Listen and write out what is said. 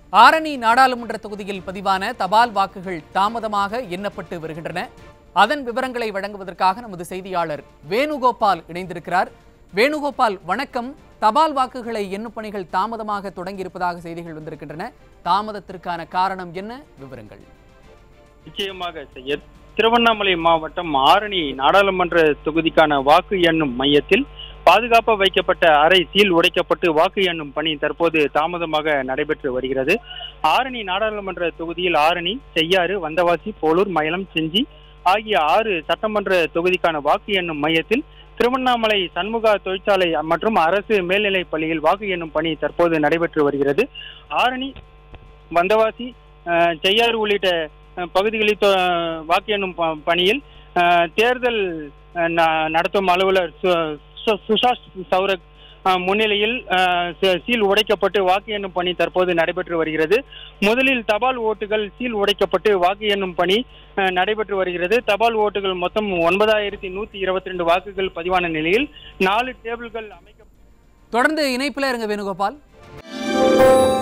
ஆரணி நாடாளுமன்ற தொகுதியில் பதிவான தபால் வாக்குகள் தாமதமாக எண்ணப்பட்டு வருகின்றன அதன் விவரங்களை வழங்குவதற்காக நமது செய்தியாளர் வேணுகோபால் இணைந்திருக்கிறார் வேணுகோபால் வணக்கம் தபால் வாக்குகளை எண்ணும் பணிகள் தாமதமாக தொடங்கியிருப்பதாக செய்திகள் வந்திருக்கின்றன தாமதத்திற்கான காரணம் என்ன விவரங்கள் நிச்சயமாக செய்யத் திருவண்ணாமலை மாவட்டம் ஆரணி நாடாளுமன்ற தொகுதிக்கான வாக்கு எண்ணும் மையத்தில் பாதுகாப்பாக வைக்கப்பட்ட அறை சீல் உடைக்கப்பட்டு வாக்கு எண்ணும் பணி தற்போது தாமதமாக நடைபெற்று வருகிறது ஆரணி நாடாளுமன்ற தொகுதியில் ஆரணி செய்யாறு வந்தவாசி போலூர் மயிலம் செஞ்சி ஆகிய ஆறு சட்டமன்ற தொகுதிக்கான வாக்கு எண்ணும் மையத்தில் திருவண்ணாமலை சண்முகா தொழிற்சாலை மற்றும் அரசு மேல்நிலைப் பள்ளியில் வாக்கு எண்ணும் பணி தற்போது நடைபெற்று வருகிறது ஆரணி வந்தவாசி அஹ், செய்யாறு உள்ளிட்ட அஹ், பகுதிகளில் தொ- வாக்கு எண்ணும் ப- பணியில் அஹ், தேர்தல் அஹ், ந- நடத்தும் அலுவலர் சு- சு- சுஷாஷ் சௌரக் அஹ், முன்னிலையில் அஹ், ச- சீல் உடைக்கப்பட்டு வாக்கு எண்ணும் பணி தற்போது நடைபெற்று வருகிறது முதலில் தபால் ஓட்டுகள் சீல் உடைக்கப்பட்டு வாக்கு எண்ணும் பணி அஹ், நடைபெற்று வருகிறது தபால் ஓட்டுகள் மொத்தம் ஒன்பதாயிரத்தி நூத்தி இருபத்தி ரெண்டு வாக்குகள் பதிவான நிலையில் நாலு டேபிள்கள் அமைக்க தொடர்ந்து இணைப்பில் இருங்க வேணுகோபால்